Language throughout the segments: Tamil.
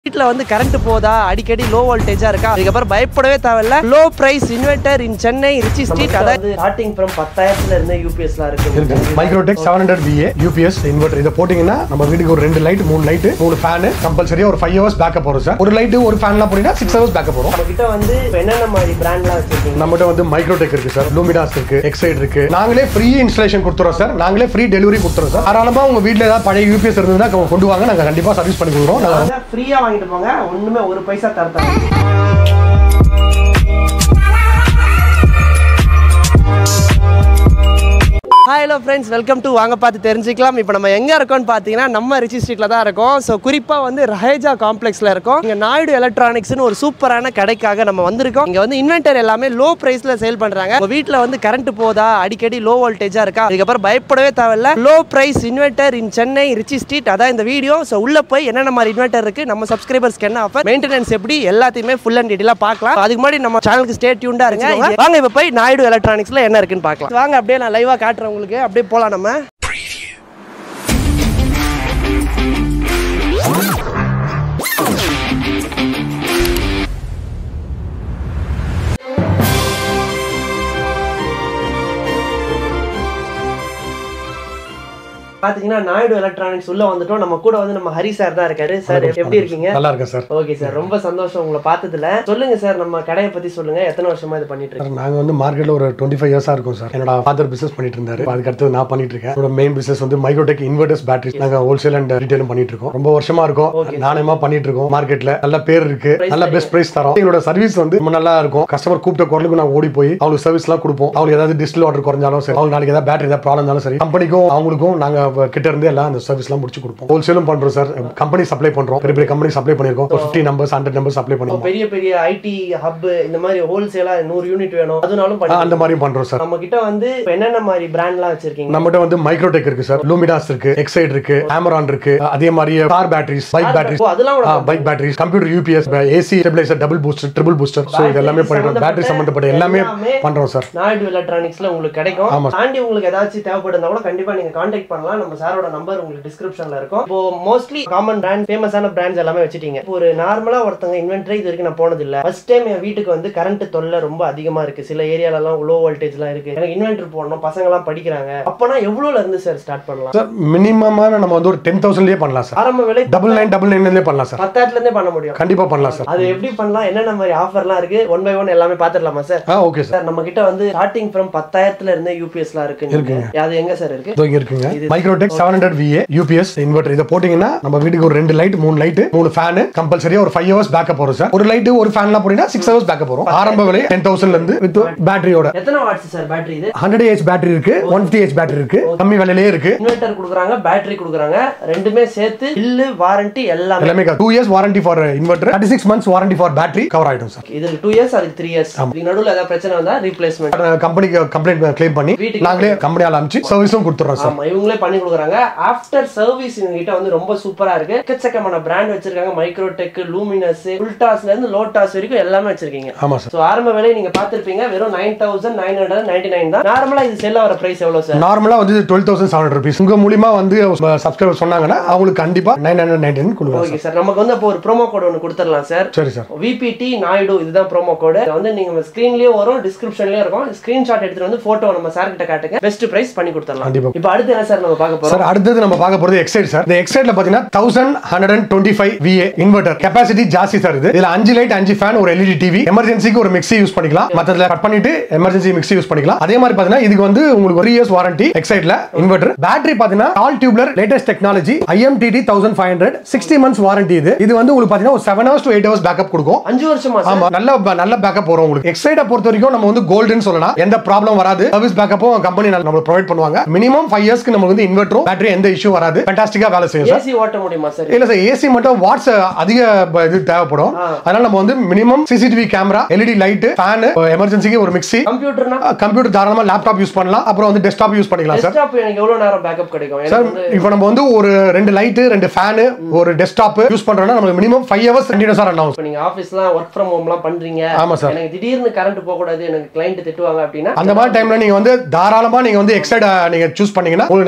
வீட்டில் வந்து கரண்ட் போதா அடிக்கடி லோ வோல்டேஜா இருக்கா அதுக்கப்புறம் பயப்படவே தேவையில்ல low price inverter in Chennai Ritchie street அதாவது ஸ்டார்டிங் ஃப்ரம் பத்தாயிரத்துல இருந்து யூபிஎஸ்லாம் இருக்கு இருக்கு Microtek seven hundred VA UPS inverter இதை போட்டீங்கன்னா நம்ம வீட்டுக்கு ஒரு ரெண்டு லைட் மூணு லைட் மூணு ஃபேன் கம்பல்சரியா ஒரு ஃபைவ் ஹவர்ஸ் பேக்கப் வரும் சார் ஒரு லைட் ஒரு ஃபேன்லாம் போட்டீங்கன்னா சிக்ஸ் ஹவர்ஸ் பேக்கப் வரும் நம்ம கிட்ட வந்து இப்ப என்னென்ன மாதிரி பிராண்ட்லாம் வச்சிருக்கீங்க நம்மகிட்ட வந்து மைக்ரோடெக் இருக்கு சார் லூமிடாஸ் இருக்கு எக்ஸைட் இருக்கு நாங்களே ஃப்ரீ இன்ஸ்டலேஷன் கொடுத்துறோம் சார் நாங்களே ஃப்ரீ டெலிவரி கொடுத்துறோம் சார் தாராளமா உங்க வீட்ல ஏதாவது பழைய யூபிஎஸ் இருந்ததுன்னா கொண்டு வாங்க நாங்க கண்டிப்பா சர்வீஸ் பண்ணி கொடுக்குறோம் நாங்க ஃப்ரீயா வாங்கிட்டு போங்க ஒண்ணுமே ஒரு பைசா தரத்தாங்க hi hello friends welcome to வாங்க பார்த்து தெரிஞ்சுக்கலாம் இப்போ நம்ம எங்கே இருக்கோம்னு பார்த்தீங்கன்னா நம்ம ரிச்சி ஸ்ட்ரீட்டில் தான் இருக்கோம் ஸோ குறிப்பாக வந்து ரஹேஜா காம்ப்ளெக்ஸில் இருக்கோம் இங்கே நாயுடு எலக்ட்ரானிக்ஸ்னு ஒரு சூப்பரான கடைக்காக நம்ம வந்திருக்கோம் இங்கே வந்து இன்வெர்டர் எல்லாமே லோ ப்ரைஸில் சேல் பண்ணுறாங்க உங்கள் வீட்டில் வந்து கரண்ட் போதா அடிக்கடி லோ வோல்டேஜாக இருக்கா அதுக்கப்புறம் பயப்படவே தேவையில்ல low price inverter in Chennai Ritchie street அதான் இந்த வீடியோ ஸோ உள்ளே போய் என்னென்ன மாதிரி இன்வெர்டர் இருக்குது நம்ம சப்ஸ்கிரைபர்ஸ்க்கு என்ன ஆஃபர் மெயின்டெனன்ஸ் எப்படி எல்லாத்தையுமே ஃபுல் அண்ட் டீட்டெயிலாக பார்க்கலாம் அதுக்கு முன்னாடி நம்ம சேனலுக்கு ஸ்டே டியூண்டா இருங்க வாங்க இப்போ போய் நாயுடு எலக்ட்ரானிக்ஸ்ல என்ன இருக்குன்னு பார்க்கலாம் வாங்க அப்படியே நான் லைவா காட்டுறேன் உங்களுக்கு அப்படியே போலாம் நம்ம பாத்தீங்கன்னா நாயுடு எலக்ட்ரானிக்ஸ் உள்ள வந்துட்டோம் நம்ம கூட வந்து நம்ம ஹரி சார் தான் இருக்காரு சார் எப்படி இருக்கீங்க நல்லா இருக்கேன் சார் ஓகே சார் ரொம்ப சந்தோஷம் உங்களை பார்த்ததுல சொல்லுங்க சார் நம்ம கடையை பத்தி சொல்லுங்க எத்தனை வருஷமா இது பண்ணிட்டு இருக்கீங்க சார் நாங்க வந்து மார்க்கெட்ல ஒரு டுவெண்ட்டி ஃபைவ் இயர்ஸா இருக்கும் சார் என்னோட ஃபாதர் பிசினஸ் பண்ணிட்டு இருந்தாரு அதுக்கு அடுத்து நான் பண்ணிட்டு இருக்கேன் என்னோட மெயின் பிசினஸ் வந்து மைக்ரோடெக் இன்வெர்டர்ஸ் பேட்டரி நாங்க ஹோல்சேல் அண்ட் ரீட்டைலும் பண்ணிட்டு இருக்கோம் ரொம்ப வருஷமா இருக்கும் நாணயமா பண்ணிட்டு இருக்கோம் மார்க்கெட்ல நல்ல பேர் இருக்கு நல்ல பெஸ்ட் பிரைஸ் தரோம் எங்களோட சர்வீஸ் வந்து ரொம்ப நல்லா இருக்கும் கஸ்டமர் கூப்பிட்ட குரலுக்கு நான் ஓடி போய் அவங்களுக்கு சர்வீஸ் எல்லாம் கொடுப்போம் அவங்களுக்கு ஏதாவது டிஸ்டில் ஆர்டர் குறைஞ்சாலும் சரி அவங்க நாளைக்கு ஏதாவது பேட்டரி ஏதாவது ப்ராப்ளம் இருந்தாலும் சரி கம்பெனிக்கும் அவங்களுக்கும் நாங்க கிட்ட இருந்து எல்லாம் அந்த சர்வீஸ் எல்லாம் முடிச்சு கொடுப்போம் ஹோல்சேலும் பண்றோம் சார் கம்பெனி சப்ளை பண்றோம் பெரிய பெரிய கம்பெனி சப்ளை பண்ணிருக்கோம் ஒரு fifty numbers hundred numbers supply பண்ணுவோம் பெரிய பெரிய ஐடி ஹப் இந்த மாதிரி ஹோல்சேலா நூறு யூனிட் வேணும் அதுனாலும் ஆ, பண்ணி அந்த மாதிரியும் பண்றோம் சார் நம்ம கிட்ட வந்து இப்ப என்னென்ன மாதிரி பிராண்ட்லாம் வச்சிருக்கீங்க நம்மகிட்ட வந்து மைக்ரோடெக் இருக்கு சார் லூமிடாஸ் இருக்கு எக்ஸைட் இருக்கு ஆமரான் இருக்கு அதே மாதிரி கார் பேட்டரிஸ் பைக் பேட்டரிஸ் ஓ, அதெல்லாம் கூட bike batteries computer UPS AC stabiliser double booster triple booster so இது எல்லாமே பண்ணிடுறோம் பேட்டரி சம்பந்தப்பட்ட எல்லாமே எல்லாமே பண்றோம் சார் நாயுடு எலக்ட்ரானிக்ஸ்ல உங்களுக்கு கிடைக்கும் ஆமா. தாண்டி உங்களுக்கு ஏதாச்சும் தேவைப்படுதா கூட கண்டிப்பா நீங்க காண்டாக்ட் பண்ணலாம் நம்ம சாரோட நம்பர் உங்களுக்கு டிஸ்கிரிப்ஷன்ல இருக்கும் இப்போ மோஸ்ட்லி காமன் பிராண்ட் ஃபேமஸான பிராண்ட்ஸ் எல்லாமே வச்சிட்டீங்க இப்போ ஒரு நார்மலா ஒருத்தங்க இன்வென்டரி இது வரைக்கும் நான் போனது இல்ல ஃபர்ஸ்ட் டைம் என் வீட்டுக்கு வந்து கரண்ட் தொல்லை ரொம்ப அதிகமா இருக்கு சில ஏரியால எல்லாம் லோ வோல்டேஜ்லாம் இருக்கு எனக்கு இன்வென்டர் போடணும் பசங்க எல்லாம் படிக்கிறாங்க அப்பனா எவ்வளவுல இருந்து சார் ஸ்டார்ட் பண்ணலாம் சார் மினிமமான நம்ம வந்து ஒரு டென் தௌசண்ட்லயே பண்ணலாம் சார் ஆரம்ப விலை டபுள் நைன் டபுள் நைன்லேயே பண்ணலாம் சார் பத்தாயிரத்துல இருந்தே பண்ண முடியும் கண்டிப்பா பண்ணலாம் சார் அது எப்படி பண்ணலாம் என்னென்ன மாதிரி ஆஃபர்லாம் இருக்கு ஒன் பை ஒன் எல்லாமே பாத்துடலாமா சார் ஆ ஓகே சார் சார் நம்ம கிட்ட வந்து ஸ்டார்டிங் ஃப்ரம் பத்தாயிரத்துல இருந்தே யூபிஎஸ்லாம் இருக்கு இருக்குங்க. அது எங்க சார் இருக்கு இதோ இங்க இருக்குங்க Microtek seven hundred VA UPS inverter இதை போட்டீங்கன்னா நம்ம வீட்டுக்கு ஒரு ரெண்டு லைட் மூணு லைட் மூணு ஃபேன் கம்பல்சரியா ஒரு ஃபைவ் ஹவர்ஸ் பேக்கப் வரும் சார் ஒரு லைட் ஒரு ஃபேன்லாம் போட்டீங்கன்னா சிக்ஸ் ஹவர்ஸ் பேக்கப் வரும் ஆரம்ப விலை டென் தௌசண்ட்ல இருந்து வித் பேட்டரியோட எத்தனை வாட்ஸ் சார் பேட்டரி இது ஹண்ட்ரட் ஏஹெச் பேட்டரி இருக்கு ஒன் ஃபிஃப்டி ஏஹெச் பேட்டரி இருக்கு கம்மி விலையிலே இருக்கு இன்வெர்டர் கொடுக்குறாங்க பேட்டரி கொடுக்குறாங்க ரெண்டுமே சேர்த்து பில்லு வாரண்டி எல்லாமே எல்லாமே two years warranty for inverter thirty six months warranty for battery cover ஆயிடும் சார் இது டூ இயர்ஸ் அதுக்கு த்ரீ இயர்ஸ் இதுக்கு நடுவில் ஏதாவது பிரச்சனை வந்தா ரீப்ளேஸ்மெண்ட் கம்பெனிக்கு கம்ப்ளைண்ட் கிளைம் பண்ணி வீட்டுக்கு நாங்களே கம்பெனியால அனுப்பிச்சு சர்வீஸும் கொடுத்துறோம் சார் ஆமா இவங்களே பண்ணி கொடுக்குறாங்க ஆஃப்டர் சர்வீஸ் இவங்க கிட்ட வந்து ரொம்ப சூப்பரா இருக்கு எக்கச்சக்கமான பிராண்ட் வச்சிருக்காங்க மைக்ரோடெக் லூமினஸ் ஃபுல்டாஸ்ல இருந்து லோட்டாஸ் வரைக்கும் எல்லாமே வச்சிருக்கீங்க ஆமா சார் ஸோ ஆரம்ப விலை நீங்க பார்த்திருப்பீங்க வெறும் nine thousand nine hundred ninety nine தான் நார்மலா இது செல் ஆகிற பிரைஸ் எவ்வளவு சார் நார்மலா வந்து twelve thousand seven hundred rupees உங்க மூலியமா வந்து சப்ஸ்கிரைபர் சொன்னாங்கன்னா அவங்களுக்கு கண்டிப்பா நைன் ஹண்ட்ரட் நைன்டீன் கொடுக்கலாம் ஓகே சார் நமக்கு வந்து அப்போ ஒரு ப்ரோமோ கோட் ஒன்று கொடுத்துடலாம் சார் சரி சார் விபிடி நாயுடு இதுதான் ப்ரோமோ கோடு வந்து நீங்க ஸ்கிரீன்லயே வரும் டிஸ்கிரிப்ஷன்லயே இருக்கும் ஸ்கிரீன்ஷாட் எடுத்துட்டு வந்து போட்டோ நம்ம சார் கிட்ட காட்டுங்க பெஸ்ட் பிரைஸ் பண்ணி கொடுத்துடலாம் கண்டிப்பா. இப்போ அடுத்து என்ன சார் நம்ம பார்க்க போறோம் சார் அடுத்தது நம்ம பார்க்க போறது எக்ஸைட் சார் இந்த எக்ஸைட்ல பாத்தீங்கன்னா thousand hundred and twenty five VA inverter capacity ஜாஸ்தி சார் இது இதுல அஞ்சு லைட் அஞ்சு ஃபேன் ஒரு எல்இடி டிவி எமர்ஜென்சிக்கு ஒரு மிக்ஸி யூஸ் பண்ணிக்கலாம் மத்ததுல கட் பண்ணிட்டு எமர்ஜென்சி மிக்ஸி யூஸ் பண்ணிக்கலாம் அதே மாதிரி பாத்தீங்கன்னா இதுக்கு வந்து உங்களுக்கு ஒரு இயர்ஸ் வாரண்டி எக்ஸைட்ல இன்வெர்டர் பேட்டரி பாத்தீங்கன்னா all tubular latest technology IMTT thousand five hundred sixty months warranty இது இது வந்து உங்களுக்கு பாத்தீங்கன்னா ஒரு seven hours to eight hours backup கொடுக்கும் அஞ்சு வருஷமா சார் ஆமா நல்ல நல்ல பேக்கப் வரும் உங்களுக்கு எக்ஸைட பொறுத்த வரைக்கும் நம்ம வந்து கோல்டுன்னு சொல்லலாம் எந்த ப்ராப்ளம் வராது சர்வீஸ் பேக்கப்பும் கம்பெனி நம்ம ப்ரொவைட் பண்ணுவாங்க மினிமம் ஃபைவ் இயர்ஸ்க்கு நமக்கு வந்து இன்வெர்டரும் பேட்டரி எந்த இஷ்யூ வராது ஃபேண்டாஸ்டிக்கா வேலை செய்யும் சார் ஏசி ஓட்ட முடியுமா சார் இல்ல சார் ஏசி மட்டும் வாட்ஸ் அதிக ப- இது தேவைப்படும் ஆ. அதனால நம்ம வந்து minimum CCTV camera LED light fan எமர்ஜென்சிக்கு ஒரு மிக்ஸி கம்ப்யூட்டர்னா கம்ப்யூட்டர் தாராளமா லேப்டாப் யூஸ் பண்ணலாம் அப்புறம் வந்து டெஸ்க்டாப் யூஸ் பண்ணிக்கலாம் சார் டெஸ்க்டாப் எனக்கு எவ்வளவு நேரம் பேக்கப் கிடைக்கும் சார் எனக்கு வந்து இப்போ நம்ம வந்து ஒரு ரெண்டு லைட் ரெண்டு ஃபேன் ஒரு டெஸ்க்டாப் யூஸ் பண்றோம்னா நமக்கு மினிமம் ஃபைவ் ஹவர்ஸ் கண்டினியூஸா ரன் ஆகும் இப்போ நீங்க ஆஃபீஸ்லாம் ஒர்க் ஃப்ரம் ஹோம்லாம் பண்றீங்க ஆமா சார் எனக்கு திடீர்னு கரண்ட் போக கூடாது எனக்கு கிளைண்ட் திட்டுவாங்க அப்படின்னா அந்த மாதிரி டைம்ல நீங்க வந்து தாராளமா நீங்க வந்து எக்ஸைட் நீங்க சூஸ் பண்ணீங்கன்னா உங்களுக்கு நல்ல பேக்கப்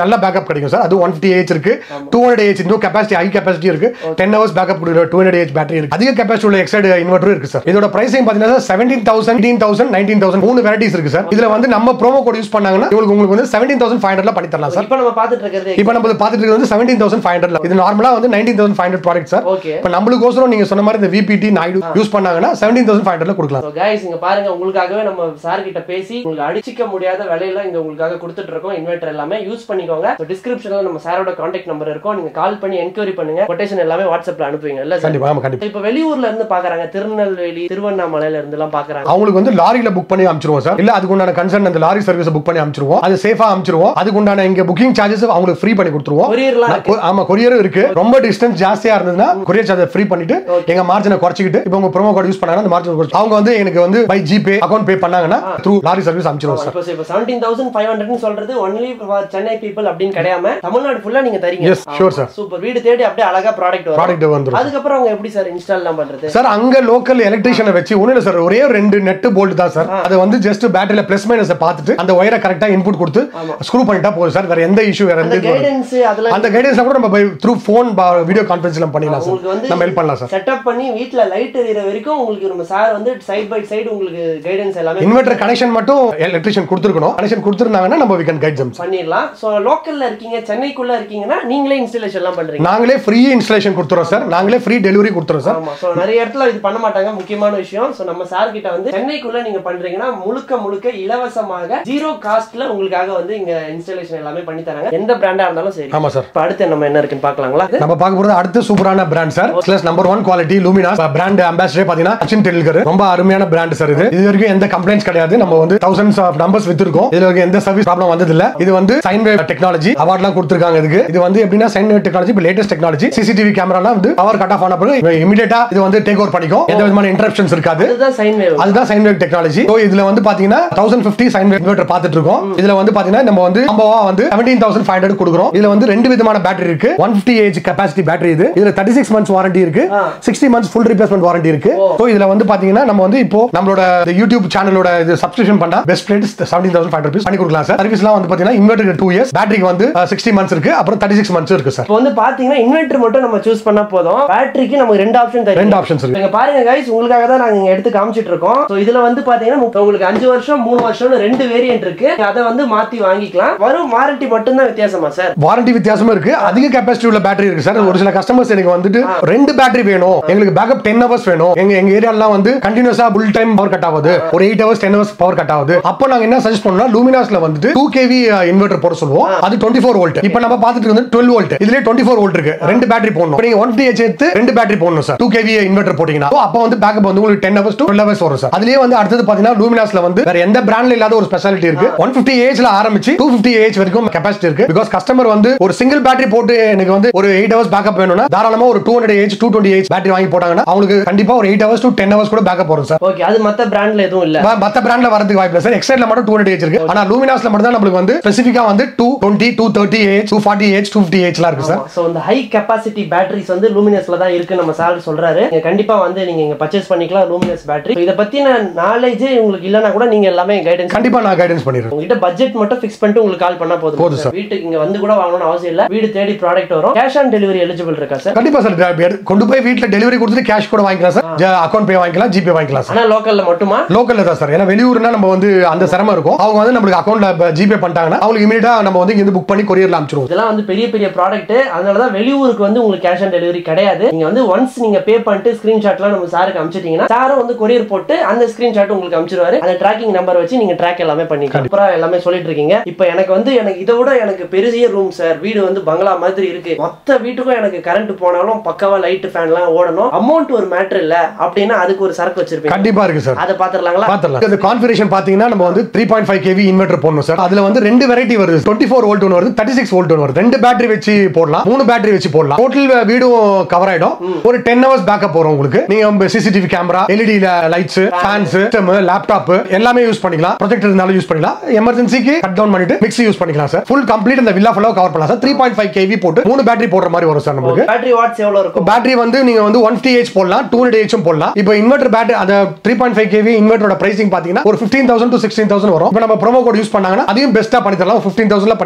பேக்கப் கிடைக்கும் சார் அது ஒன் ஃபிஃப்டி ஏஹெச் இருக்கு டூ ஹண்ட்ரட் ஏஹெச் இன்னும் கெப்பாசிட்டி ஹை கெப்பாசிட்டி இருக்கு டென் ஹவர்ஸ் பேக்கப் கொடுக்குற டூ ஹண்ட்ரட் ஏஹெச் பேட்டரி இருக்கு அதிக கெப்பாசிட்டி உள்ள எக்ஸைட் இன்வெர்டர் இருக்கு சார் இதோட பிரைசிங் பாத்தீங்கன்னா seventeen thousand eighteen thousand nineteen thousand மூணு வெரைட்டிஸ் இருக்கு சார் இதுல வந்து நம்ம ப்ரோமோ கோட் யூஸ் பண்ணாங்கன்னா உங்களுக்கு உங்களுக்கு வந்து செவன்டீன் தௌசண்ட் ஃபைவ் ஹண்ட்ரட்ல பண்ணி தரலாம் சார் இப்போ நம்ம பார்த்துட்டு இருக்கிறது இப்போ நம்ம பார்த்துட்டு இருக்கிறது வந்து செவன்டீன் தௌசண்ட் ஃபைவ் ஹண்ட்ரட் இது நார்மலா வந்து nineteen thousand five hundred product sir okay இப்போ நம்மளுக்கோசரம் நீங்க சொன்ன மாதிரி இந்த விபிடி நாயுடு யூஸ் பண்ணாங்கன்னா செவன்டீன் தௌசண்ட் ஃபைவ் ஹண்ட்ரட்ல கொடுக்கலாம் ஸோ கைஸ் இங்க பாருங்க உங்களுக்காகவே நம்ம சார் கிட்ட பேசி உங்களுக்கு அடிச்சிக்க முடியாத விலையில இங்க உங்களுக்காக கொடுத்துட்டு இருக்கோம் இன்வெர்டர் எல்லாமே யூஸ் பண்ணிக்கோங்க ஸோ டிஸ்கிரிப்ஷன்ல நம்ம சாரோட கான்டாக்ட் நம்பர் இருக்கும் நீங்க கால் பண்ணி என்கொயரி பண்ணுங்க கொட்டேஷன் எல்லாமே வாட்ஸ்அப்ல அனுப்புவீங்க இல்ல சார் கண்டிப்பா ஆமா கண்டிப்பா இப்போ வெளியூர்ல இருந்து பாக்குறாங்க திருநெல்வேலி திருவண்ணாமலையில இருந்து எல்லாம் பாக்குறாங்க அவங்களுக்கு வந்து லாரியில புக் பண்ணி அனுப்பிச்சிருவோம் சார் இல்ல அதுக்கு உண்டான கன்சர்ன் அந்த லாரி சர்வீஸ் புக் பண்ணி அனுப்பிச்சிருவோம் அது சேஃபா அனுப்பிச்சிருவோம் அதுக்கு உண்டான இங்க புக்கிங் சார்ஜஸ் அவங்களுக்கு ஃப்ரீ பண்ணி கொடுத்துருவோம் கொரியர்லாம் நான் கொ- ஆமா கொரியரும் இருக்கு ரொம்ப டிஸ்டன்ஸ் ஜாஸ்தியா இருந்ததுன்னா கொரியர் சார்ஜ் ஃப்ரீ பண்ணிட்டு எங்க மார்ஜினை குறைச்சிக்கிட்டு இப்போ உங்க ப்ரோமோ கோட் யூஸ் பண்ணாங்கன்னா அந்த மார்ஜின் குறைச்சு அவங்க வந்து எனக்கு வந்து பை ஜிபே அக்கௌண்ட் பே பண்ணாங்கன்னா த்ரூ லாரி சர்வீஸ் அனுப்பிச்சிருவோம் சார் இப்போ இப்போ செவன்டீன் தௌசண்ட் ஃபைவ் ஹண்ட்ரட்னு சொல்றது ஒன்லி சென்னை பீப்புள் அப்படின்னு கிடையாம தமிழ்நாடு ஃபுல்லா நீங்க தரீங்க Yes, sure, sir. சூப்பர் வீடு தேடி அப்படியே அழகா ப்ராடக்ட் வரும் ப்ராடக்ட் வந்துரும் அதுக்கப்புறம் அவங்க எப்படி சார் இன்ஸ்டால்லாம் பண்றது சார் அங்க லோக்கல் எலக்ட்ரிஷியனை வச்சு ஒண்ணு இல்ல சார் ஒரே ஒரு ரெண்டு நெட் போல்ட் தான் சார் அதை வந்து ஜஸ்ட் பேட்டரியில பிளஸ் மைனஸ் பார்த்துட்டு அந்த ஒயரை கரெக்டா இன்புட் கொடுத்து ஸ்க்ரூ பண்ணிட்டா போதும் சார் வேற எந்த இஷ்யூ வேற எந்த அந்த இது வராது. கைடன்ஸ் அதெல்லாம் அந்த கைடன்ஸ் கூட நம்ம த்ரூ ஃபோன் வீடியோ கான்ஃபரன்ஸ்ல பண்ணிடலாம் உங்களுக்கு சார் வந்து நம்ம ஹெல்ப் பண்ணலாம் சார் செட்டப் பண்ணி வீட்ல லைட் எரியற வரைக்கும் உங்களுக்கு நம்ம சார் வந்து சைடு பை சைடு உங்களுக்கு கைடன்ஸ் எல்லாமே இன்வெர்டர் கனெக்ஷன் மட்டும் எலக்ட்ரிஷியன் கொடுத்துருக்கணும் கனெக்ஷன் கொடுத்துருந்தாங்கன்னா நம்ம வி கேன் கைட் ஜம்ஸ் பண்ணிடலாம் சோ லோக்கல்ல இருக்கீங்க சென்னைக்குள்ள இருக்கீங்கன்னா நீங்களே இன்ஸ்டாலேஷன் எல்லாம் பண்றீங்க நாங்களே ஃப்ரீ இன்ஸ்டலேஷன் கொடுத்துறோம் சார் நாங்களே ஃப்ரீ டெலிவரி கொடுத்துறோம் சார் ஆமா சோ நிறைய இடத்துல இது பண்ண மாட்டாங்க முக்கியமான விஷயம் சோ நம்ம சார் கிட்ட வந்து சென்னைக்குள்ள நீங்க பண்றீங்கன்னா முழுக்க முழுக்க இலவசமாக ஜீரோ காஸ்ட்ல உங்களுக்காக வந்து இங்க இன்ஸ்டாலேஷன் எல்லாமே பண்ணி தராங்க எந்த பிராண்டா இருந்தாலும் சரி ஆமா சார் இப்ப அடுத்து நம்ம என்ன இருக்குன்னு பாக்கலாங்களா நம்ம பார்க்க போறது அடுத்த சூப்பரான brand sir plus number one quality Luminous brand ambassador பாத்தீங்கன்னா சச்சின் டெண்டுல்கர் ரொம்ப அருமையான பிராண்ட் சார் இது இது வரைக்கும் எந்த கம்ப்ளைண்ட்ஸ் கிடையாது நம்ம வந்து தௌசண்ட்ஸ் ஆஃப் நம்பர்ஸ் வித்திருக்கோம் இதுல வரைக்கும் எந்த சர்வீஸ் ப்ராப்ளம் வந்தது இல்ல இது வந்து சைன் வேவ் டெக்னாலஜி அவார்ட்லாம் கொடுத்திருக்காங்க இதுக்கு இது வந்து எப்படின்னா சைன் வேவ் டெக்னாலஜி இப்போ லேட்டஸ்ட் டெக்னாலஜி சிசிடிவி கேமராலாம் வந்து பவர் கட் ஆஃப் ஆன பிறகு இமிடியேட்டா இது வந்து டேக் ஓவர் பண்ணிக்கும் எந்த விதமான இன்டரப்ஷன்ஸ் இருக்காது அதுதான் சைன் வேவ் அதுதான் சைன் வேவ் டெக்னாலஜி ஸோ இதுல வந்து பாத்தீங்கன்னா thousand fifty sine wave inverter பார்த்துட்டு இருக்கோம் இதுல வந்து பாத்தீங்கன்னா நம்ம வந்து நம்பவா வந்து செவன்டீன் தௌசண்ட் ஃபைவ் ஹண்ட்ரட் கொடுக்குறோம் இதுல வந்து ரெண்டு விதமான பேட்டரி இருக்கு one fifty AH capacity battery இது இதுல தேர்ட்டி சிக்ஸ் மந்த்ஸ் வாரண்டி இருக்கு ஆ. Sixty months full replacement warranty இருக்கு ஸோ இதுல வந்து பாத்தீங்கன்னா நம்ம வந்து இப்போ நம்மளோட யூடியூப் சேனலோட இது சப்ஸ்கிரிப்ஷன் பண்ணா best rate seventeen thousand five rupees பண்ணி கொடுக்கலாம் சார் சர்வீஸ்லாம் வந்து பாத்தீங்கன்னா இன்வெர்டர் டூ இயர்ஸ் பேட்டரிக்கு வந்து சிக்ஸ்டி மந்த்ஸ் இருக்கு அப்புறம் தேர்ட்டி சிக்ஸ் மந்த்ஸ் இருக்கு சார் இப்போ வந்து பாத்தீங்கன்னா இன்வெர்டர் மட்டும் நம்ம சூஸ் பண்ணா போதும் பேட்டரிக்கு நமக்கு ரெண்டு ஆப்ஷன் தரும் ரெண்டு ஆப்ஷன்ஸ் இருக்கு நீங்க பாருங்க கைஸ் உங்களுக்காக தான் நாங்க இங்க எடுத்து காமிச்சிட்டு இருக்கோம் சோ இதுல வந்து பாத்தீங்கன்னா முப்ப- உங்களுக்கு அஞ்சு வருஷம் மூணு வருஷம்னு ரெண்டு வேரியன்ட் இருக்கு அதை வந்து மாத்தி வாங்கிக்கலாம் வரும் வாரண்டி மட்டும் தான் வித்தியாசமா சார் வாரண்டி வித்தியாசமும் இருக்கு அதிக கெப்பாசிட்டி உள்ள பேட்டரி இருக்கு சார் ஒரு சில கஸ்டமர்ஸ் எனக்கு வந்துட்டு ரெண்டு பேட்டரி வேணும் எங்களுக்கு பேக்கப் டென் ஹவர்ஸ் வேணும் எங்க எங்க ஏரியாலாம் வந்து கண்டினியூஸா ஃபுல் டைம் பவர் கட் ஆகுது ஒரு eight hours ten hours power cut ஆகுது அப்போ நாங்க என்ன சஜஸ்ட் பண்ணோம்னா லூமினாஸ்ல வந்துட்டு டூ கேவி இன்வெர்டர் போட சொல்லுவோம் அது டுவெண்ட்டி ஃபோர் வோல்ட் இப்போ நம்ம பார்த்துட்டு வந்து டுவெல் வோல்ட் இதுல டுவெண்ட்டி ஃபோர் வோல்ட் இருக்கு ரெண்டு பேட்டரி போடணும் இப்ப நீங்க ஒன் ஃபிஃப்டி சேர்த்து ரெண்டு பேட்டரி போடணும் சார் டூ கேவி இன்வெர்டர் போட்டீங்கன்னா So, அப்போ வந்து பேக்கப் வந்து உங்களுக்கு ten hours to twelve hours வரும் சார் அதுலயே வந்து அடுத்தது பாத்தீங்கன்னா லூமினாஸ்ல வந்து வேற எந்த பிராண்ட்ல இல்லாத ஒரு ஸ்பெஷாலிட்டி இருக்கு ஒன் பிப்டி ஏஜ்ல ஆரம்பிச்சு டூ பிப்டி ஏஜ் வரைக்கும் கெபாசிட்டி இருக்கு பிகாஸ் கஸ்டமர் வந்து ஒரு சிங்கிள் பேட்டரி போட்டு எனக்கு வந்து ஒரு எயிட் ஹவர்ஸ் பேக்கப் வேணும்னா தாராளமா ஒரு two hundred AH two twenty AH battery வாங்கி போட்டாங்கன்னா அவங்களுக்கு கண்டிப்பா ஒரு eight hours to ten hours கூட பேக்கப் வரும் சார் ஓகே அது மத்த பிராண்ட்ல எதுவும் இல்ல ம- மத்த பிராண்ட்ல வரதுக்கு வாய்ப்பு இல்லை சார் எக்ஸைட்ல மட்டும் டூ ஹண்ட்ரட் ஏஜ் இருக்கு ஆனா லூமினாஸ்ல மட்டும் தான் நம்மளுக்கு வந்து ஸ்பெசிஃபிக்கா வந்து two twenty two thirty AH two forty AH two fifty ஏஜ்லாம் இருக்கு சார் சோ இந்த ஹை கெபாசிட்டி பேட்டரிஸ் வந்து லூமினஸ்ல தான் இருக்கு நம்ம சார் சொல்றாரு நீங்க கண்டிப்பா வந்து நீங்க இங்க பர்ச்சேஸ் பண்ணிக்கலாம் லூமினஸ் பேட்டரி இத பத்தின நாலேஜே உங்களுக்கு இல்லனா கூட நீங்க எல்லாமே கைடன்ஸ் கண்டிப்பா நான் கைடன்ஸ் பண்ணிடுறேன் உங்ககிட்ட பட்ஜெட் மட்டும் ஃபிக்ஸ் பண்ணிட்டு உங்களுக்கு கால் பண்ணா போதும் போதும் சார் வீட்டுக்கு இங்க வந்து கூட வாங்கணும்னு அவசியம் இல்ல வீடு தேடி ப்ராடக்ட் வரும் கேஷ் ஆன் டெலிவரி எலிஜிபிள் இருக்கா சார் கண்டிப்பா சார் கொண்டு போய் வீட்ல டெலிவரி கொடுத்துட்டு கேஷ் கூட வாங்கிக்கலாம் சார் அக்கௌண்ட் பே வாங்கிக்கலாம் ஜிபே வாங்கிக்கலாம் சார் ஆனா லோக்கல்ல மட்டுமா லோக்கல்ல தான் சார் ஏன்னா வெளியூர்னா நம்ம வந்து அந்த சிரமம் இருக்கும் அவங்க வந்து நம்மளுக்கு அக்கௌண்ட்ல ஜிபே பண்ணிட்டாங்கன்னா அவங்களுக்கு இமீடியட்டா நம்ம வந்து இங்க புக் பண்ணி கொரியர்ல அனுப்பிச்சிருவோம் இதெல்லாம் வந்து பெரிய பெரிய ப்ராடக்ட் அதனால தான் வெளியூருக்கு வந்து உங்களுக்கு கேஷ் ஆன் டெலிவரி கிடையாது நீங்க வந்து ஒன்ஸ் நீங்க பே பண்ணிட்டு ஸ்கிரீன்ஷாட்லாம் நம்ம சாருக்கு அனுப்பிச்சிட்டீங்கன்னா சாரும் வந்து கொரியர் போட்டு அந்த ஸ்கிரீன்ஷாட் உங்களுக்கு அனுப்பிச்சிருவாரு அந்த ட்ராக்கிங் நம்பர் வச்சு நீங்க ட்ராக் எல்லாமே பண்ணிக்கலாம் அப்புறம் எல்லாமே சொல்லிட்டு இருக்கீங்க இப்போ எனக்கு வந்து எனக்கு இதை விட எனக்கு பெரிய ரூம் சார் வீடு வந்து பங்களா மாதிரி இருக்கு மொத்த வீட்டுக்கும் எனக்கு கரண்ட் போனாலும் பக்காவா லைட் ஃபேன்லாம் ஓடணும் அமௌண்ட் ஒரு மேட்டர் இல்ல அப்படின்னா அதுக்கு ஒரு சரக்கு வச்சிருப்பீங்க கண்டிப்பா இருக்கு சார் அதை பாத்துடலாங்களா பாத்துடலாம் இந்த கான்ஃபிகரேஷன் பாத்தீங்கன்னா நம்ம வந்து three point five KV inverter போடணும் சார் அதுல வந்து ரெண்டு வெரைட்டி வருது டுவெண்ட்டி ஃபோர் வோல்ட் ஒன்று வருது தேர்ட்டி சிக்ஸ் வோல்ட் ஒன்று வருது ரெண்டு பேட்டரி வச்சு போடலாம் மூணு பேட்டரி வச்சு போடலாம் டோட்டல் வீடும் கவர் ஆயிடும் ஒரு டென் ஹவர்ஸ் பேக்கப் வரும் உங்களுக்கு நீங்க CCTV camera LED lights fans system laptop எல்லாமே யூஸ் பண்ணிக்கலாம் ப்ரொஜெக்டர் இருந்தாலும் யூஸ் பண்ணிக்கலாம் எமர்ஜென்சிக்கு கட் டவுன் பண்ணிட்டு மிக்ஸி யூஸ் பண்ணிக்கலாம் சார் ஃபுல் கம்ப்ளீட் இந்த வில்லா ஃபுல்லாக கவர் பண்ணலாம் sir three point five KV போட்டு மூணு பேட்டரி போடுற மாதிரி வரும் சார் நமக்கு பேட்டரி வாட்ஸ் எவ்வளவு இருக்கும் பேட்டரி வந்து நீங்க வந்து ஒன் ஃபிஃப்டி ஏஜ் போடலாம் டூ ஹண்ட்ரட் ஏஜும் போடலாம் இப்போ இன்வெர்டர் பேட்டரி அந்த த்ரீ பாயிண்ட் ஃபைவ் கேவி இன்வெர்டரோட பிரைசிங் பாத்தீங்கன்னா ஒரு fifteen thousand to sixteen thousand வரும் இப்போ நம்ம ப்ரோமோ கோட் யூஸ் பண்ணாங்கன்னா அதையும் பெஸ்ட்டா பண்ணி தரலாம் ஃபிஃப்டீன் தௌசண்ட்ல பண்ணி தரலாம் நம்ம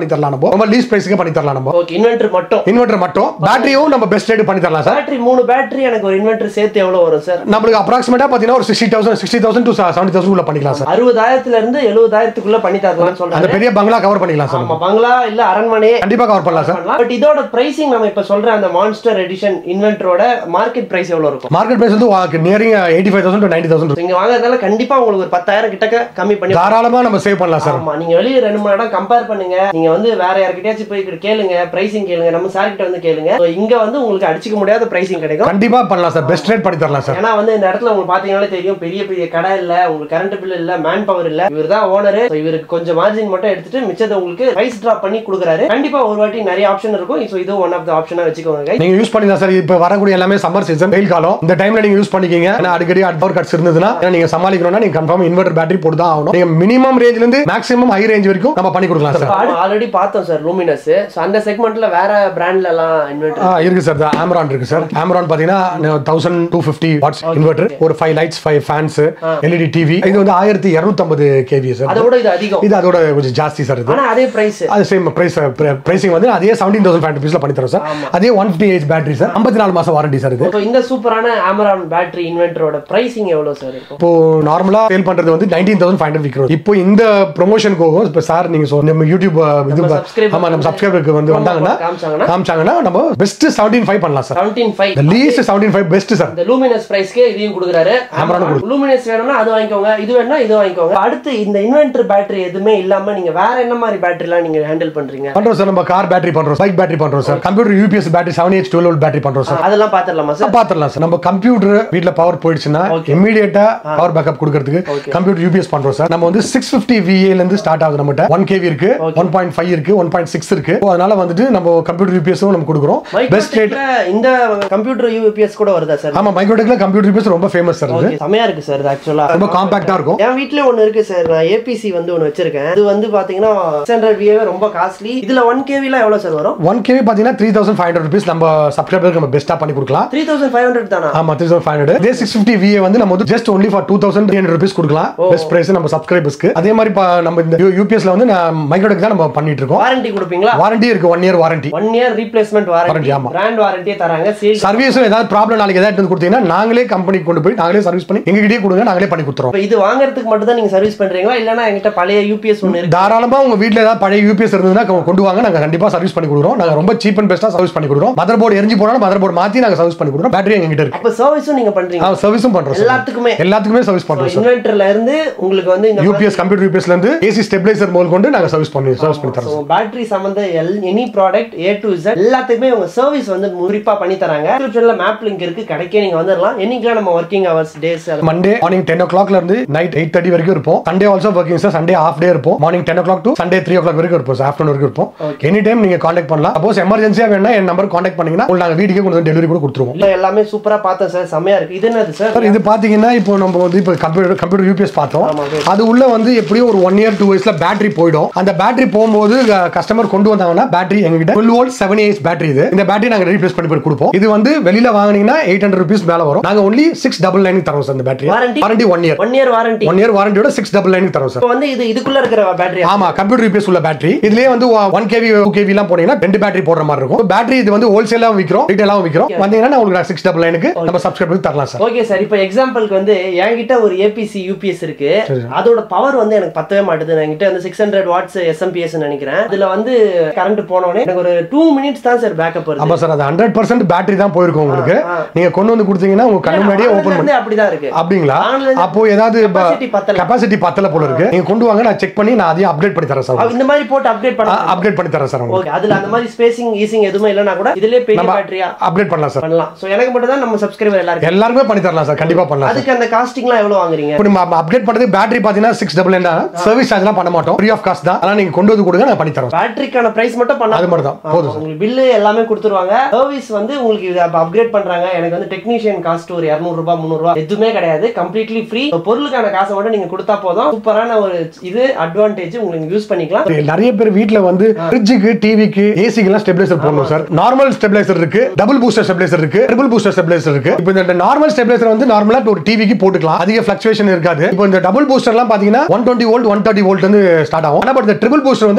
நம்ம ரொம்ப லீஸ் பிரைஸ்க்கு பண்ணி தரலாம் நம்ம ஓகே இன்வெர்டர் மட்டும் இன்வெர்டர் மட்டும் பேட்டரியும் நம்ம பெஸ்ட் ரேட் பண்ணி தரலாம் சார் பேட்டரி மூணு பேட்டரி எனக்கு ஒரு இன்வெர்டர் சேர்த்து எவ்வளவு வரும் சார் நம்மளுக்கு அப்ராக்சிமேட்டா பாத்தீங்கன்னா ஒரு sixty thousand sixty thousand to seventy thousand உள்ள பண்ணிக்கலாம் சார் அறுபதாயிரத்துல இருந்து எழுபதாயிரத்துக்குள்ள பண்ணி தரலாம்னு அந்த சொல்றாங்க பெரிய பங்களா கவர் பண்ணிக்கலாம் சார் ஆமா பங்களா இல்ல அரண்மனையே கண்டிப்பா கவர் பண்ணலாம் சார் பண்ணலாம் பட் இதோட பிரைசிங் நம்ம இப்ப சொல்ற அந்த மான்ஸ்டர் எடிஷன் இன்வெர்டரோட மார்க்கெட் பிரைஸ் எவ்வளவு இருக்கும் மார்க்கெட் பிரைஸ் வந்து nearing eighty five thousand to ninety thousand இங்க வாங்குறதால கண்டிப்பா உங்களுக்கு ஒரு பத்தாயிரம் கிட்டக்க கம்மி பண்ணி தாராளமா நம்ம சேவ் பண்ணலாம் சார் ஆமா நீங்க வெளிய ரெண்டு மூணு இடம் கம்பேர் பண்ணுங்க நீங்க வந்து வேற யார்கிட்டயாச்சும் போய் இப்படி கேளுங்க பிரைசிங் கேளுங்க நம்ம சார் கிட்ட வந்து கேளுங்க So, இங்க வந்து உங்களுக்கு அடிச்சுக்க முடியாத பிரைசிங் கிடைக்கும் கண்டிப்பா பண்ணலாம் சார் பெஸ்ட் ரேட் பண்ணி தரலாம் சார் ஏன்னா வந்து இந்த இடத்துல உங்களுக்கு பாத்தீங்கன்னாலே தெரியும் பெரிய பெரிய கடை இல்ல உங்களுக்கு கரண்ட் பில் இல்ல மேன் பவர் இல்ல இவர் தான் ஓனர் இவருக்கு கொஞ்சம் மார்ஜின் மட்டும் எடுத்துட்டு மிச்சத்தை உங்களுக்கு பிரைஸ் டிராப் பண்ணி கொடுக்குறாரு கண்டிப்பா ஒரு வாட்டி நிறைய ஆப்ஷன் இருக்கும் ஸோ இதுவும் ஒன் ஆஃப் த ஆப்ஷனா வச்சுக்கோங்க guys. நீங்க யூஸ் பண்ணிக்கலாம் சார் இப்போ வரக்கூடிய எல்லாமே சம்மர் சீசன் வெயில் காலம் இந்த டைம்ல நீங்க யூஸ் பண்ணிக்கீங்க ஏன்னா அடிக்கடி பவர் கட்ஸ் இருந்ததுன்னா ஏன்னா நீங்க சமாளிக்கணும்னா நீங்க கன்ஃபார்ம் இன்வெர்டர் பேட்டரி போட்டு தான் ஆகணும் நீங்க மினிமம் ரேஞ்சில இருந்து மேக்ஸிமம் ஹை ரேஞ்ச் வரைக்கும் நம்ம பண்ணி கொடுக்கலாம் சார் ஆல்ரெடி பார்த்தோம் சார் லூமினஸ் ஸோ அந்த செக்மெண்ட்ல வேற பிராண்ட்ல எல்லாம் இன்வெர்டர் ஆ, இருக்கு சார் ஆம்ரான் இருக்கு சார் ஆம்ரான் பாத்தீங்கன்னா thousand two fifty watts inverter ஒரு five lights five fans LED TV இது வந்து ஆயிரத்தி இரநூத்தம்பது கேவி சார் அதை விட இது அதிகம் இது அதோட கொஞ்சம் ஜாஸ்தி சார் இது ஆனா அதே பிரைஸ் அது சேம் பிரைஸ் பிரைசிங் வந்து அதே செவன்டீன் தௌசண்ட் ஃபைவ் ருபீஸ்ல பண்ணி தரோம் சார் அதே one fifty eight battery sir ஐம்பத்தி நாலு மாசம் வாரண்டி சார் இது இப்போ இந்த சூப்பரான ஆமரான் பேட்டரி இன்வெர்டரோட பிரைசிங் எவ்வளவு சார் இருக்கும் இப்போ நார்மலா சேல் பண்றது வந்து நைன்டீன் தௌசண்ட் ஃபைவ் ஹண்ட்ரட் விற்கிறோம் இப்போ இந்த ப்ரொமோஷனுக்கு போகும் இப்போ சார் நீங்க சொன்ன நம்ம யூடியூப் இது நம்ம subscriber ஆமா நம்ம வந்து சப்ஸ்கிரைபருக்கு வந்து promo வந்தாங்கன்னா code காமிச்சாங்கன்னா காமிச்சாங்கன்னா நம்ம பெஸ்ட் செவன்டீன் ஃபைவ் பண்ணலாம் sir seventeen five the least seventeen five best sir இந்த லூமினஸ் பிரைஸ்க்கே இதையும் கொடுக்குறாரு லூமினஸ் வேணும்னா அது வாங்கிக்கோங்க இது வேணும்னா இது வாங்கிக்கோங்க அடுத்து இந்த இன்வெர்டர் பேட்டரி எதுவுமே இல்லாம நீங்க வேற என்ன மாதிரி பேட்டரிலாம் நீங்க ஹேண்டில் பண்றீங்க பண்றோம் சார் நம்ம கார் பேட்டரி பண்றோம் பைக் பேட்டரி பண்றோம் sir computer UPS battery seven H twelve battery பண்றோம் சார் அதெல்லாம் பாத்துடலாமா சார் பாத்துடலாம் சார் நம்ம கம்ப்யூட்டர் வீட்ல பவர் போயிடுச்சுன்னா இமீடியட்டா பவர் பேக்கப் கொடுக்கறதுக்கு கம்ப்யூட்டர் யூபிஎஸ் பண்றோம் சார் நம்ம வந்து சிக்ஸ் பிப்டி விஏல இருந்து ஸ்டார்ட் ஆகுது நம்மகிட்ட ஒன் கேவி இருக்கு ஒன் பாயிண்ட் ஃபைவ் இருக்கு ஒன் பாயிண்ட் சிக்ஸ் இருக்கு So, அதனால வந்துட்டு நம்ம கம்ப்யூட்டர் யூபிஎஸும் நம்ம கொடுக்குறோம் பெஸ்ட் ரேட் மைக்ரோடெக்ல இந்த கம்ப்யூட்டர் யூபிஎஸ் கூட வருதா சார் ஆமா மைக்ரோடெக்ல கம்ப்யூட்டர் யூபிஎஸ் ரொம்ப ஃபேமஸ் சார் இது ஓகே செமையா இருக்கு சார் இது ஆக்சுவலா ரொம்ப காம்பாக்டா இருக்கும் என் வீட்லயே ஒன்னு இருக்கு சார் நான் ஏபிசி வந்து ஒன்னு வச்சிருக்கேன் இது வந்து பாத்தீங்கன்னா சிக்ஸ் ஹண்ட்ரட் விஏ ரொம்ப காஸ்ட்லி இதுல ஒன் கேவிலாம் எவ்வளவு சார் வரும் ஒன் கேவி பாத்தீங்கன்னா three thousand five hundred rupees நம்ம சப்ஸ்கிரைபருக்கு நம்ம பெஸ்ட்டா பண்ணி கொடுக்கலாம் த்ரீ தௌசண்ட் ஃபைவ் ஹண்ட்ரட் தானா ஆமா த்ரீ தௌசண்ட் ஃபைவ் ஹண்ட்ரட் இதே சிக்ஸ் ஃபிஃப்டி விஏ வந்து நம்ம வந்து just only for two thousand three hundred rupees கொடுக்கலாம் பெஸ்ட் பிரைஸ் நம்ம சப்ஸ்கிரைபர்ஸ்க்கு அதே மாதிரி பா- நம்ம இந்த யூபிஎஸ்ல வந்து நான் மைக்ரோடெக் தான் நம்ம பண்ணிட்டு இருக்கோம் வாரண்டி கொடுப்பீங்களா வாரண்டி இருக்கு one year warranty one year replacement warranty Warranty, ஆமா. பிராண்ட் வாரண்டியே தராங்க சேல் சர்வீஸும் ஏதாவது ப்ராப்ளம் நாளைக்கு ஏதாவது எடுத்து கொடுத்தீங்கன்னா நாங்களே கம்பெனி கொண்டு போய் நாங்களே சர்வீஸ் பண்ணி எங்ககிட்டயே கொடுங்க நாங்களே பண்ணி கொடுத்துறோம் இப்போ இது வாங்குறதுக்கு மட்டும் தான் நீங்க சர்வீஸ் பண்றீங்களா இல்லனா என்கிட்ட பழைய யூபிஎஸ் ஒன்னு இருக்கு தாராளமா உங்க வீட்ல ஏதாவது பழைய யூபிஎஸ் இருந்ததுன்னா கொ- கொண்டு வாங்க நாங்க கண்டிப்பா சர்வீஸ் பண்ணி கொடுக்குறோம் நாங்க ரொம்ப சீப் அண்ட் பெஸ்டா சர்வீஸ் பண்ணி கொடுக்குறோம் மதர் போர்டு எரிஞ்சு போனாலும் மதர் போர்டு மாத்தி நாங்க சர்வீஸ் பண்ணி கொடுக்குறோம் பேட்டரி எங்ககிட்ட இருக்கு அப்ப சர்வீஸும் நீங்க பண்றீங்க சர்வீஸும் பண்றோம் sir. எல்லாத்துக்குமே எல்லாத்துக்குமே சர்வீஸ் பண்றோம் சார் இன்வெர்டர்ல இருந்து உங்களுக்கு வந்து இந்த யூபிஎஸ் கம்ப்யூட்டர் யூபிஎஸ்ல இருந்து ஏசி ஸ்டெபிலைசர் முதல் கொண்டு நாங்க சர்வீஸ் பண்ணி சர்வீஸ் பண்ணி தரோம் sir. பேட்டரி சம்பந்த any product A to Z எல்லாத்துக்குமே உங்க சர்வீஸ் வந்து குறிப்பா பண்ணி தராங்க டிஸ்கிரிப்ஷன்ல மேப் லிங்க் இருக்கு கடைக்கே நீங்க வந்துடலாம் என்னைக்கெல்லாம் நம்ம working hours days Monday morning ten ஓ கிளாக்ல இருந்து நைட் எயிட் தேர்ட்டி வரைக்கும் இருப்போம் Sunday also working sir Sunday off day இருப்போம் morning ten o'clock to Sunday three o'clock வரைக்கும் இருப்போம் ஆஃப்டர்நூன் வரைக்கும் இருப்போம் எனி டைம் நீங்க காண்டாக்ட் பண்ணலாம் சப்போஸ் எமர்ஜென்சியா வேணா என் நம்பர் காண்டாக்ட் பண்ணீங்கன்னா உங்களுக்கு நாங்க வீட்டுக்கே கொண்டு வந்து டெலிவரி கூட கொடுத்துருவோம் இல்ல எல்லாமே சூப்பரா பார்த்தேன் சார் செமையா இருக்கு இது என்னது சார் சார் இது பாத்தீங்கன்னா இப்போ நம்ம வந்து இப்போ கம்ப்யூட்டர் கம்ப்யூட்டர் யூபிஎஸ் பார்த்தோம் ஆமா, அது. அது உள்ள வந்து எப்படியும் ஒரு ஒன் இயர் டூ இயர்ஸ்ல பேட்டரி போயிடும் அந்த பேட்டரி போகும்போது கஸ்டமர் கொண்டு வந்தாங்கன்னா பேட்டரி எங்ககிட்ட டுவெல் வோல்ட் செவன் ஏஸ் பேட்டரி இது இந்த பேட்டரி நாங்க ரீப்ளேஸ் பண்ணி போய் கொடுப்போம் இது வந்து வெளியில வாங்குனீங்கன்னா எயிட் ஹண்ட்ரட் ருபீஸ் மேல வரும் நாங்க ஒன்லி சிக்ஸ் டபுள் நைன் தரோம் சார் இந்த battery Warranty? Warranty one year one year warranty one year வாரண்டியோட சிக்ஸ் டபுள் நைன் தரோம் சார் இப்போ வந்து இது இதுக்குள்ள இருக்கிற பேட்டரி ஆமா கம்ப்யூட்டர் யூபிஎஸ் உள்ள பேட்டரி இதுலயே வந்து ஒன் கேவி டூ கேவி எல்லாம் போனீங்கன்னா ரெண்டு பேட்டரி போடுற மாதிரி இருக்கும் பேட்டரி இது வந்து ஹோல்சேலாவும் விற்கிறோம் ரீட்டைலாவும் விற்கிறோம் வந்தீங்கன்னா நான் உங்களுக்கு சிக்ஸ் டபுள் நைனுக்கு நம்ம சப்ஸ்கிரைபருக்கு தரலாம் சார் ஓகே சார் இப்போ எக்ஸாம்பிளுக்கு வந்து என்கிட்ட ஒரு ஏபிசி யூபிஎஸ் இருக்கு அதோட பவர் வந்து எனக்கு பத்தவே மாட்டுது என்கிட்ட வந்து சிக்ஸ் ஹண்ட்ரட் வாட்ஸ் எஸ்எம்பிஎஸ் நினைக்கிறேன் இதுல வந்து கரண்ட் போனோடனே எனக்கு ஒரு டூ மினிட்ஸ் தான் சார் பேக்கப் வருது ஆமா சார் அது ஹண்ட்ரட் பர்சன்ட் பேட்டரி தான் போயிருக்கும் உங்களுக்கு ஆ. நீங்க கொண்டு வந்து கொடுத்தீங்கன்னா உங்க கண்ணு முன்னாடியே ஓபன் பண்ணி வந்து அப்படிதான் இருக்கு அப்படிங்களா Online ல அப்போ ஏதாவது capacity பத்தல. கெபாசிட்டி பத்தல போல இருக்கு நீங்க கொண்டு வாங்க நான் செக் பண்ணி நான் அதையும் அப்டேட் பண்ணி தரேன் சார் அவ இந்த மாதிரி போட்டு அப்டேட் பண்ண அப்டேட் பண்ணி தரேன் சார் உங்களுக்கு ஓகே அதுல அந்த மாதிரி ஸ்பேசிங் ஈசிங் எதுவுமே இல்லைனா கூட இதுலயே பெரிய நம்ம பேட்டரியா அப்டேட் பண்ணலாம் சார் பண்ணலாம் சோ எனக்கு மட்டும் தான் நம்ம சப்ஸ்கிரைபர் எல்லாருக்கும் எல்லாருமே பண்ணி தரலாம் சார் கண்டிப்பா பண்ணலாம் சார் அதுக்கு அந்த காஸ்டிங்லாம் எவ்வளவு வாங்குறீங்க இப்போ நம்ம அப்டேட் பண்ணது பேட்டரி பாத்தீங்கன்னா சிக்ஸ் டபுள் நைன் சர்வீஸ் சார்ஜ்லாம் பண்ண மாட்டோம் ஃப்ரீ ஆஃப் காஸ்ட் தான் ஆனா நீங்க கொண்டு வந்து கொடுங்க நான் பண்ணி தரோம் பேட்டரிக்கான பிரைஸ் மட்டும் பண்ணா அது மட்டும் தான் போதும் சார் உங்களுக்கு பில்லு எல்லாமே கொடுத்துருவாங்க சர்வீஸ் வந்து உங்களுக்கு இது அப்கிரேட் பண்றாங்க எனக்கு வந்து டெக்னீஷியன் காஸ்ட் ஒரு இரநூறு ரூபாய் முந்நூறு ரூபாய் எதுவுமே கிடையாது கம்ப்ளீட்லி ஃப்ரீ பொருளுக்கான காசை மட்டும் நீங்க கொடுத்தா போதும் சூப்பரான ஒரு இது அட்வான்டேஜ் உங்களுக்கு யூஸ் பண்ணிக்கலாம் நிறைய பேர் வீட்ல வந்து ஃப்ரிட்ஜுக்கு டிவிக்கு ஏசிக்கு எல்லாம் ஸ்டெபிலைசர் போடணும் சார் நார்மல் ஸ்டெபிலைசர் இருக்கு டபுள் பூஸ்டர் ஸ்டெபிலைசர் இருக்கு ட்ரிபிள் பூஸ்டர் ஸ்டெபிலைசர் இருக்கு இப்போ இந்த நார்மல் ஸ்டெபிலைசர் வந்து நார்மலா ஒரு டிவிக்கு போட்டுக்கலாம் அதிக ஃபிளக்சுவேஷன் இருக்காது இப்போ இந்த டபுள் பூஸ்டர்லாம் பாத்தீங்கன்னா one twenty volt one thirty volt வந்து ஸ்டார்ட் ஆகும் ஆனா பட் இந்த ட்ரிபிள் பூஸ்டர் வந்து நைன்டி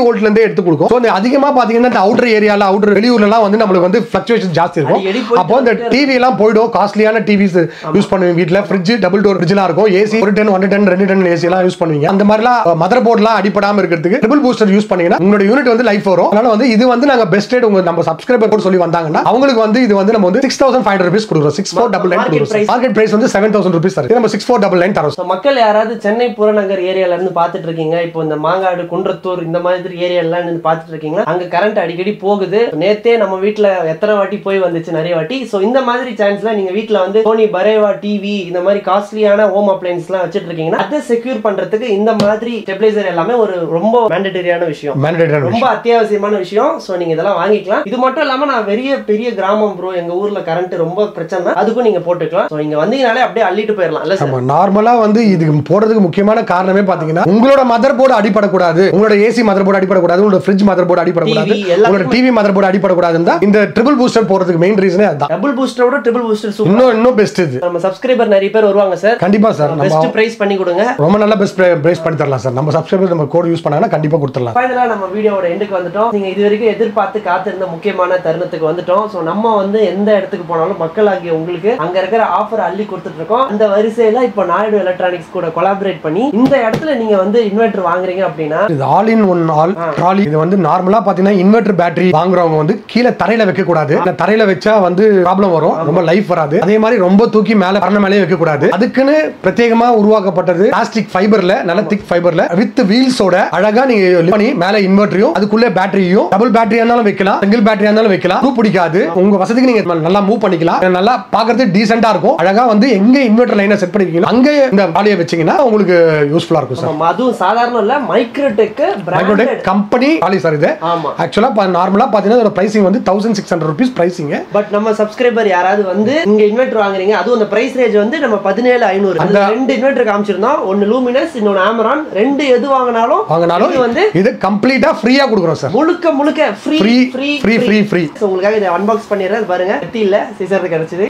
வோல்ட்ல இருந்தே எடுத்து கொடுக்கும் ஸோ அதிகமா பாத்தீங்கன்னா இந்த அவுட்டர் ஏரியால அவுட்டர் வெளியூர்ல எல்லாம் வந்து நம்மளுக்கு வந்து ஃபிளக்சுவேஷன் ஜாஸ்தி அடிக்கடி இருக்கும் போயிட்டு அப்போ இந்த வந்துட்டே டிவி எல்லாம் போயிடும் காஸ்ட்லியான டிவிஸ் யூஸ் பண்ணுவீங்க வீட்ல ஃப்ரிட்ஜ் டபுள் டோர் ஃப்ரிட்ஜ்லாம் இருக்கும் ஏசி ஒரு டென் ஒன் டென் ரெண்டு டென் ஏசி எல்லாம் யூஸ் பண்ணுவீங்க அந்த மாதிரிலாம் மதர் போர்ட்லாம் அடிப்படாம இருக்கிறதுக்கு ட்ரிபிள் பூஸ்டர் யூஸ் பண்ணீங்கன்னா உங்களோட யூனிட் வந்து லைஃப் வரும் அதனால வந்து இது வந்து நாங்க பெஸ்ட் ரேட் உங்க நம்ம சப்ஸ்கிரைபர் கூட சொல்லி வந்தாங்கன்னா அவங்களுக்கு வந்து இது வந்து நம்ம வந்து six thousand five hundred rupees கொடுக்குறோம் six four double nine Market price. Market price வந்து செவன் தௌசண்ட் ருபீஸ் தரும் இது நம்ம சிக்ஸ் ஃபோர் டபுள் நைன் தரோம் ஸோ மக்கள் யாராவது சென்னை புறநகர் ஏரியால இருந்து பார்த்துட்டு இருக்கீங்க இப்போ இந்த மாங்காடு குன்றத்தூர் இந்த மாதிரி ஏரியாலாம் இருந்து பார்த்துட்டு இருக்கீங்க அங்க கரண்ட் அடிக்கடி போகுது நேத்தே நம்ம வீட்ல எத்தனை வாட்டி போய் வந்துச்சு நிறைய வாட்டி ஸோ இந்த மாதிரி சான்ஸ்ல நீங்க வீட்ல வந்து சோனி பரேவா டிவி இந்த மாதிரி காஸ்ட்லியான ஹோம் அப்ளைன்ஸ்லாம் வச்சிட்டு இருக்கீங்கன்னா அதை செக்யூர் பண்றதுக்கு இந்த மாதிரி ஸ்டெபிளைசர் எல்லாமே ஒரு ரொம்ப மேண்டட்டரியான விஷயம் மேண்டேட்டரி ரொம்ப அத்தியாவசியமான விஷயம் சோ நீங்க இதெல்லாம் வாங்கிக்கலாம் இது மட்டும் இல்லாம நான் பெரிய பெரிய கிராமம் ப்ரோ எங்க ஊர்ல கரண்ட் ரொம்ப பிரச்சனை தான். அதுக்கும் நீங்க போட்டுக்கலாம் சோ இங்க வந்தீங்கனாலே அப்படியே அள்ளிட்டு போயிடலாம் இல்ல சார் ஆமா நார்மலா வந்து இதுக்கு போடுறதுக்கு முக்கியமான காரணமே பாத்தீங்கன்னா உங்களோட மதர் போர்டு அடிப்படக்கூடாது உங்களோட ஏசி மதர் போர்டு அடிப்படக்கூடாது உங்களோட ஃப்ரிட்ஜ் மதர் போர்டு அடிப்படக்கூடாது TV எல்லாத்துக்குமே- உங்களோட டிவி மதர் போர்டு அடிப்படக்கூடாதுன்னு தான் இந்த ட்ரிபிள் பூஸ்டர் போறதுக்கு மெயின் ரீசனே அதுதான் டபுள் பூஸ்டரோட ட்ரிபிள் பூஸ்டர் சூப்பர் இன்னும் இன்னும் பெஸ்ட் இது நம்ம சப்ஸ்கிரைபர் நிறைய பேர் வருவாங்க சார் கண்டிப்பா சார் நம்ம பெஸ்ட் பிரைஸ் பண்ணி கொடுங்க ரொம்ப நல்ல பெஸ்ட் பிரைஸ் பண்ணி தரலாம் சார் நம்ம சப்ஸ்கிரைபர் நம்ம கோட் யூஸ் பண்ணாங்கன்னா கண்டிப்பா கொடுத்துடலாம் ஃபைனலா நம்ம வீடியோவோட எண்டுக்கு வந்துட்டோம் நீங்க இது வரைக்கும் எதிர்பார்த்து காத்திருந்த முக்கியமான தருணத்துக்கு வந்துட்டோம் சோ நம்ம வந்து எந்த இடத்துக்கு போனாலும் மக்களாகிய உங்களுக்கு அங்க இருக்கிற ஆஃபர் அள்ளி கொடுத்துட்டு இருக்கோம் அந்த வரிசையில இப்போ நாயுடு எலக்ட்ரானிக்ஸ் கூட கொலாபரேட் பண்ணி இந்த இடத்துல நீங்க வந்து இன்வெர்டர் வாங்குறீங்க அப்படின்னா இது all in one all trolley இது வந்து நார்மலா பாத்தீங்கன்னா இன்வெர்டர் பேட்டரி வாங்குறவங்க வந்து கீழே தரையில வைக்க கூடாது இந்த தரையில வச்சா வந்து ப்ராப்ளம் வரும் ரொம்ப லைஃப் வராது அதே மாதிரி ரொம்ப தூக்கி மேல பரண மேலே வைக்க கூடாது அதுக்குன்னு பிரத்யேகமா உருவாக்கப்பட்டது பிளாஸ்டிக் ஃபைபர்ல நல்ல திக் ஃபைபர்ல வித் வீல்ஸோட அழகா நீங்க lift பண்ணி மேல இன்வெர்டரையும் அதுக்குள்ள பேட்டரியும் டபுள் பேட்டரியா இருந்தாலும் வைக்கலாம் சிங்கிள் பேட்டரியா இருந்தாலும் வைக்கலாம் பூ பிடிக்காது உங்க வசதிக்கு நீங்க நல்லா மூவ் பண்ணிக்கலாம் நல்லா பாக்குறது டீசெண்டா இருக்கும் அழகா வந்து எங்க இன்வெர்டர் லைனை செட் பண்ணிருக்கீங்களோ அங்கே இந்த பாலியை வச்சீங்கன்னா உங்களுக்கு யூஸ்ஃபுல்லா இருக்கும் சார் ஆமா, அதுவும் சாதாரண இல்ல மைக்ரோடெக் மைக்ரோடெக் பிராண்டட் கம்பெனி பாலி சார் இது ஆமா ஆக்சுவலா நார்மலா பாத்தீங்கன்னா இதோட பிரைசிங் வந்து thousand six hundred rupees pricing but நம்ம சப்ஸ்கிரைபர் யாராவது வந்து இங்க இன்வெர்டர் வாங்குறீங்க அதுவும் அந்த பிரைஸ் ரேஞ்ச் வந்து நம்ம பதினேழு ஐநூறு அந்த ரெண்டு இன்வெர்டர் காமிச்சிருந்தோம் ஒன்னு லூமினஸ் இன்னொன்னு ஆமரான் ரெண்டு எது வாங்கினாலும் வாங்கினாலும் இது வந்து இது கம்ப்ளீட்டா ஃப்ரீயா கொடுக்குறோம் சார் முழுக்க முழுக்க free Free, free free, free, free. உங்களுக்காக இதை அன்பாக்ஸ் பண்ணிடுறேன் இது பாருங்க கத்தி இல்ல சிசர் கிடைச்சது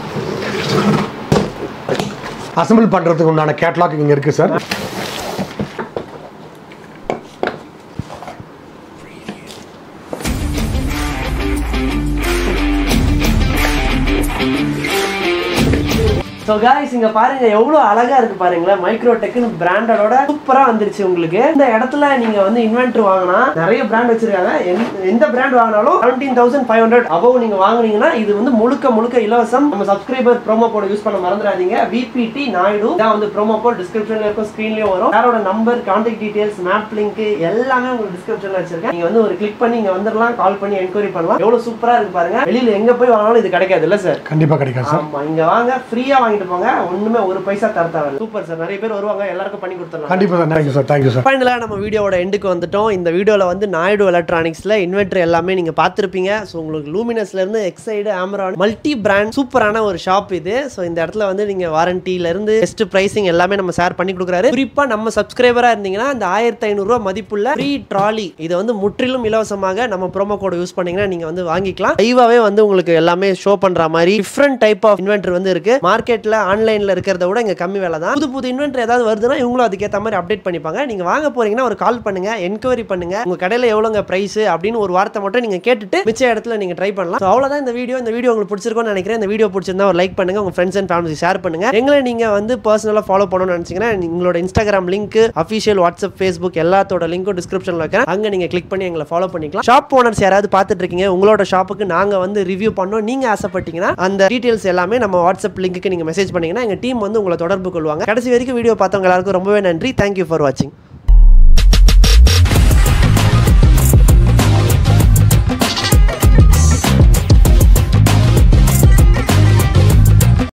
அசம்பிள் பண்றதுக்கு உண்டான கேட்லாக் இங்க இருக்கு சார் ஸோ காய்ஸ் இங்க பாருங்க எவ்வளவு அழகா இருக்கு பாருங்களேன் மைக்ரோடெக்னு பிராண்டடோட சூப்பரா வந்துருச்சு உங்களுக்கு இந்த இடத்துல நீங்க வந்து இன்வென்டர் வாங்கினா நிறைய பிராண்ட் வச்சிருக்காங்க எந்த- எந்த பிராண்ட் வாங்கினாலும் seventeen thousand five hundred above நீங்க வாங்குனீங்கன்னா இது வந்து முழுக்க முழுக்க இலவசம் நம்ம சப்ஸ்கிரைபர் ப்ரோமோ கோட் யூஸ் பண்ண மறந்துடாதீங்க விபிடி நாயுடு தான் வந்து ப்ரோமோ கோட் டிஸ்கிரிப்ஷன்ல இருக்கும் ஸ்க்ரீன்லயும் வரும் யாரோட number contact details map link எல்லாமே உங்களுக்கு டிஸ்கிரிப்ஷன்ல வச்சிருக்கேன் நீங்க வந்து ஒரு கிளிக் பண்ணி இங்க வந்துடலாம் கால் பண்ணி என்கொயரி பண்ணலாம் எவ்வளவு சூப்பரா இருக்கு பாருங்க வெளியில எங்க போய் வாங்கினாலும் இது கிடைக்காது இல்ல சார் கண்டிப்பா கிடைக்காது சார் ஆமா இங்க வாங்க ஃப்ரீயா வாங்கிட்டு போங்க ஒண்ணுமே ஒரு பைசா தர தேவையில்ல சூப்பர் சார் நிறைய பேர் வருவாங்க எல்லாருக்கும் பண்ணி கொடுத்துடலாம் கண்டிப்பா sir thank you sir thank you sir ஃபைனலாக நம்ம வீடியோவோட எண்டுக்கு வந்துட்டோம் இந்த வீடியோவில் வந்து நாயுடு எலக்ட்ரானிக்ஸில் இன்வெர்டர் எல்லாமே நீங்கள் பார்த்துருப்பீங்க ஸோ உங்களுக்கு லூமினஸ்லேருந்து எக்ஸைடு ஆமரான் மல்டி பிராண்ட் சூப்பரான ஒரு ஷாப் இது ஸோ இந்த இடத்துல வந்து நீங்கள் வாரண்டியிலேருந்து பெஸ்ட் ப்ரைசிங் எல்லாமே நம்ம ஷேர் பண்ணி கொடுக்குறாரு குறிப்பாக நம்ம சப்ஸ்கிரைபராக இருந்தீங்கன்னா இந்த ஆயிரத்தி ஐநூறுரூவா மதிப்புள்ள ஃப்ரீ ட்ராலி இது வந்து முற்றிலும் இலவசமாக நம்ம ப்ரோமோ கோட் யூஸ் பண்ணீங்கன்னா நீங்கள் வந்து வாங்கிக்கலாம் லைவாகவே வந்து உங்களுக்கு எல்லாமே ஷோ பண்ணுற மாதிரி டிஃப்ரெண்ட் டைப் ஆஃப் இன்வெர்டர் வந்து இருக்கு மார்க்கெட்டில் ஆன்லைனில் இருக்கிறத விட இங்கே கம்மி விலை தான் புது புது இன்வெர்டர் ஏதாவது வருதுன்னா இவங்களும் அதுக்கேற்ற மாதிரி அப்டேட் பண்ணிப்பாங்க நீங்க வாங்க போறீங்கன்னா ஒரு கால் பண்ணுங்க என்கொயரி பண்ணுங்க உங்க கடையில எவ்வளோங்க பிரைஸ் அப்படின்னு ஒரு வார்த்தை மட்டும் நீங்க கேட்டுட்டு மிச்ச இடத்துல நீங்க ட்ரை பண்ணலாம் So, அவ்வளவுதான் இந்த வீடியோ இந்த வீடியோ உங்களுக்கு பிடிச்சிருக்கும்னு நினைக்கிறேன் இந்த வீடியோ பிடிச்சிருந்தா ஒரு லைக் பண்ணுங்க உங்க ஃப்ரெண்ட்ஸ் அண்ட் ஃபேமிலி ஷேர் பண்ணுங்க எங்களை நீங்க வந்து பர்சனலா ஃபாலோ பண்ணணும்னு நினைச்சீங்கன்னா உங்களோட Instagram link official WhatsApp Facebook எல்லாத்தோட லிங்க்கும் டிஸ்கிரிப்ஷன்ல வைக்கிறேன் அங்க நீங்க கிளிக் பண்ணி எங்களை ஃபாலோ பண்ணிக்கலாம் ஷாப் ஓனர்ஸ் யாராவது பார்த்துட்டு இருக்கீங்க உங்களோட ஷாப்புக்கு நாங்க வந்து ரிவ்யூ பண்ணோம் நீங்க ஆசைப்பட்டீங்கன்னா அந்த டீடைல்ஸ் எல்லாமே நம்ம வாட்ஸ்அப் லிங்க்கு நீங்க மெசேஜ் பண்ணீங்கன்னா எங்க டீம் வந்து உங்களை தொடர்பு கொள்வாங்க கடைசி வரைக்கும் வீடியோ பார்த்தவங்க எல்லாருக்கும் ரொம்பவே நன்றி தேங்க்யூ ஃபார் வாட்சிங்